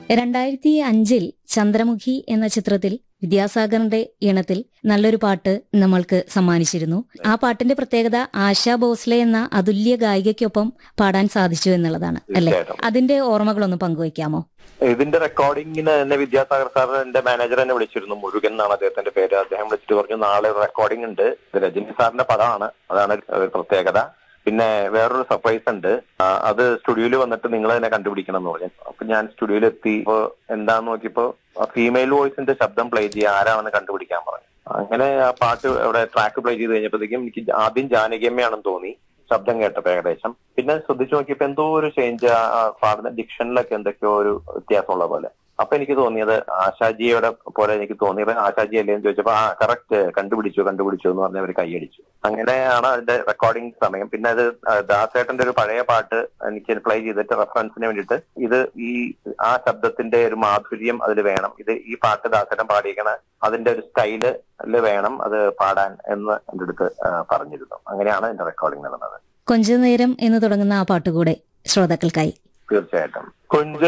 രണ്ടായിരത്തി അഞ്ചിൽ ചന്ദ്രമുഖി എന്ന ചിത്രത്തിൽ വിദ്യാസാഗറിന്റെ ഈണത്തിൽ നല്ലൊരു പാട്ട് നമ്മൾക്ക് സമ്മാനിച്ചിരുന്നു ആ പാട്ടിന്റെ പ്രത്യേകത ആശാ ഭോസ്ലെ എന്ന അതുല്യ ഗായികയ്ക്കൊപ്പം പാടാൻ സാധിച്ചു എന്നുള്ളതാണ് അല്ലെ തീർച്ചയായിട്ടും അതിന്റെ ഓർമ്മകളൊന്ന് പങ്കുവയ്ക്കാമോ ഇതിന്റെ റെക്കോർഡിങ്ങിന് എന്നെ വിദ്യാസാഗർ സാർ എന്റെ മാനേജർ എന്നെ വിളിച്ചിരുന്നു മുരുകൻ എന്നാണ് അദ്ദേഹത്തിന്റെ പേര് അദ്ദേഹം വിളിച്ചിട്ട് പറഞ്ഞു നാളെ ഒരു റെക്കോർഡിംഗ് ഉണ്ട് ഇത് രജനി സാറിന്റെ പടമാണ് അതാണ് ഒരു പ്രത്യേകത പിന്നെ വേറൊരു സർപ്രൈസ് ഉണ്ട് ആ, അത് സ്റ്റുഡിയോയിൽ വന്നിട്ട് നിങ്ങൾ തന്നെ കണ്ടുപിടിക്കണം എന്ന് പറഞ്ഞു അപ്പൊ ഞാൻ സ്റ്റുഡിയോയിൽ എത്തി ഇപ്പൊ എന്താന്ന് നോക്കിയപ്പോ ഫീമെയിൽ വോയിസിന്റെ ശബ്ദം പ്ലേ ചെയ്യുക ആരാണെന്ന് കണ്ടുപിടിക്കാൻ പറഞ്ഞു അങ്ങനെ ആ പാട്ട് അവിടെ ട്രാക്ക് പ്ലേ ചെയ്ത് കഴിഞ്ഞപ്പോഴത്തേക്കും എനിക്ക് ആദ്യം ജാനകിയമ്മയാണെന്ന് തോന്നി ശബ്ദം കേട്ടപ്പോ ഏകദേശം പിന്നെ ശ്രദ്ധിച്ചു നോക്കിയപ്പോ എന്തോ ഒരു ചേഞ്ച് പാടുന്ന ഡിക്ഷനിലൊക്കെ എന്തൊക്കെയോ ഒരു വ്യത്യാസമുള്ള പോലെ അപ്പൊ എനിക്ക് തോന്നിയത് ആശാജിയുടെ പോലെ എനിക്ക് തോന്നിയത് ആശാജി അല്ലേ എന്ന് ചോദിച്ചപ്പോ ആ കറക്റ്റ് കണ്ടുപിടിച്ചു കണ്ടുപിടിച്ചു എന്ന് പറഞ്ഞ് അവർ കൈയടിച്ചു അങ്ങനെയാണ് അതിന്റെ റെക്കോർഡിംഗ് സമയം പിന്നെ അത് ദാസേട്ടന്റെ ഒരു പഴയ പാട്ട് എനിക്ക് പ്ലേ ചെയ്തിട്ട് റെഫറൻസിന് വേണ്ടിയിട്ട് ഇത് ഈ ആ ശബ്ദത്തിന്റെ ഒരു മാധുര്യം അതിൽ വേണം ഇത് ഈ പാട്ട് ദാസേട്ടൻ പാടിയിരിക്കണ അതിന്റെ ഒരു സ്റ്റൈല് വേണം അത് പാടാൻ എന്ന് എന്റെ അടുത്ത് ആ, പറഞ്ഞിരുന്നു അങ്ങനെയാണ് എന്റെ റെക്കോർഡിംഗ് നടന്നത് കൊഞ്ച നേരം എന്ന് തുടങ്ങുന്ന ആ പാട്ടുകൂടെ ശ്രോതാക്കൾക്കായി തീർച്ചയായിട്ടും കൊഞ്ച